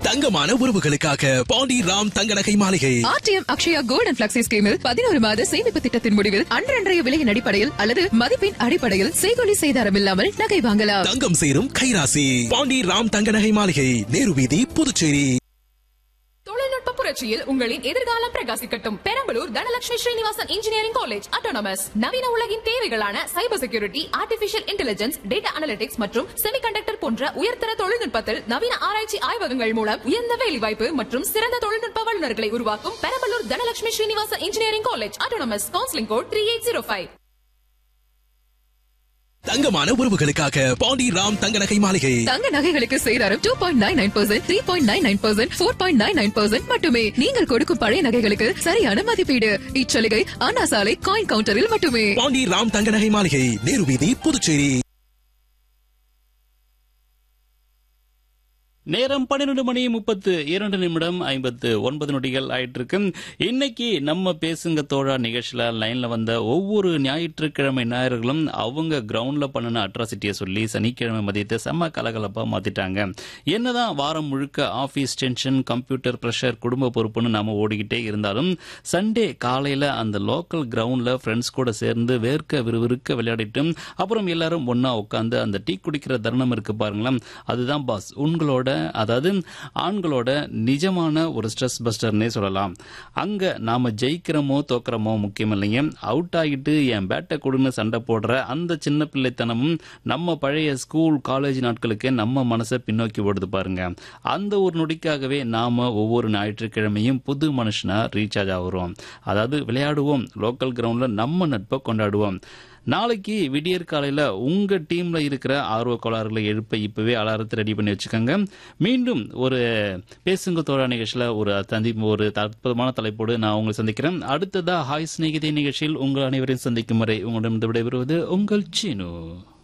தங்கமான உறவுகளுக்காக பாண்டி ராம் தங்க நகை மாளிகை R T M Akshaya gold and flexi ஸ்கீமில் பதினோரு மாத சேமிப்பு திட்டத்தின் முடிவில் அன்றன்றைய விலையின் அடிப்படையில் அல்லது மதிப்பின் அடிப்படையில் செய்கொலி செய்தாரம் இல்லாமல் நகை வாங்கலாம் தங்கம் சேரும் கைராசி பாண்டி ராம் தங்க நகை மாளிகை நேரு வீதி புதுச்சேரி தொழில்நுட்ப புரட்சியில் உங்களின் எதிர்காலம் பிரகாசிக்கட்டும் Perambalur Dhanalakshmi Srinivasan engineering college autonomous நவீன உலகின் தேவைகளான cyber security artificial intelligence data analytics மற்றும் செமிகண்டக்டர் போன்ற உயர்தர தொழில்நுட்பத்தில் நவீன ஆராய்ச்சி ஆய்வகங்கள் மூலம் உயர்ந்த வேலைவாய்ப்பு மற்றும் சிறந்த தொழில்நுட்ப வல்லுநர்களை உருவாக்கும் Perambalur Dhanalakshmi Srinivasan engineering college autonomous counselling code three eight zero five தங்கமான உறவுகளுக்காக பாண்டி ராம் தங்க நகை மாளிகை தங்க நகைகளுக்கு சேதாரம் two point nine nine percent three point nine nine percent four point nine nine percent மட்டுமே நீங்கள் கொடுக்கும் பழைய நகைகளுக்கு சரியான மதிப்பீடு இச்சலுகை அண்ணா சாலை காயின் கவுண்டரில் மட்டுமே பாண்டி ராம் தங்க நகை மாளிகை நேரு வீதி புதுச்சேரி நேரம் பன்னிரண்டு மணி முப்பத்து இரண்டு நிமிடம் ஐம்பத்து ஒன்பது நொடிகள் ஆயிட்டு இருக்கு இன்னைக்கு நம்ம பேசுங்க தோழா நிகழ்ச்சியில லைன்ல வந்த ஒவ்வொரு ஞாயிற்றுக்கிழமை ஞாயிறுகளும் அவங்க கிரவுண்ட்ல பண்ணின அட்ராசிட்டியை சொல்லி சனிக்கிழமை மதியத்தை செம்ம கலகலப்பா மாத்திட்டாங்க என்னதான் வாரம் முழுக்க ஆபீஸ் டென்ஷன் கம்ப்யூட்டர் ப்ரெஷர் குடும்ப பொறுப்புன்னு நாம ஓடிக்கிட்டே இருந்தாலும் சண்டே காலையில அந்த லோக்கல் கிரவுண்ட்ல ஃப்ரெண்ட்ஸ் கூட சேர்ந்து வேர்க்க விறுவிறுக்க விளையாடிட்டு அப்புறம் எல்லாரும் ஒண்ணா உட்காந்து அந்த டீ குடிக்கிற தருணம் இருக்கு பாருங்களேன் அதுதான் பாஸ் உங்களோட அதாவது ஆண்களோட நிஜமான ஒரு ஸ்ட்ரெஸ் பஸ்டர்னே சொல்லலாம் அங்க நாம ஜெயிக்கிறோமோ தோக்குறோமோ முக்கியம் இல்லைங்க அவுட் ஆகிட்டு என் பேட்டை கொடுன்னு சண்டை போடுற அந்த சின்ன பிள்ளைத்தனமும் நம்ம பழைய ஸ்கூல் காலேஜ் நாட்களுக்கே நம்ம மனசை பின்னோக்கி ஓடுது பாருங்க அந்த ஒரு நொடிக்காகவே நாம ஒவ்வொரு ஞாயிற்றுக்கிழமையும் புது மனுஷனா ரீசார்ஜ் ஆகுறோம் அதாவது விளையாடுவோம் லோக்கல் கிரவுண்ட்ல நம்ம நட்பை கொண்டாடுவோம் நாளைக்கு விடியற் காலையில உங்க டீம்ல இருக்கிற ஆர்வ கோளாறுகளை எழுப்ப இப்பவே அலாரத்தை ரெடி பண்ணி வச்சுக்கோங்க மீண்டும் ஒரு பேசுங்க தோழா நிகழ்ச்சியில ஒரு தந்தி ஒரு அற்புதமான தலைப்போடு நான் உங்களை சந்திக்கிறேன் அடுத்ததா ஹாய் சிநேகிதே நிகழ்ச்சியில் உங்கள் அனைவரையும் சந்திக்கும் வரை உங்களிடம் விடைபெறுவது உங்கள் சீனு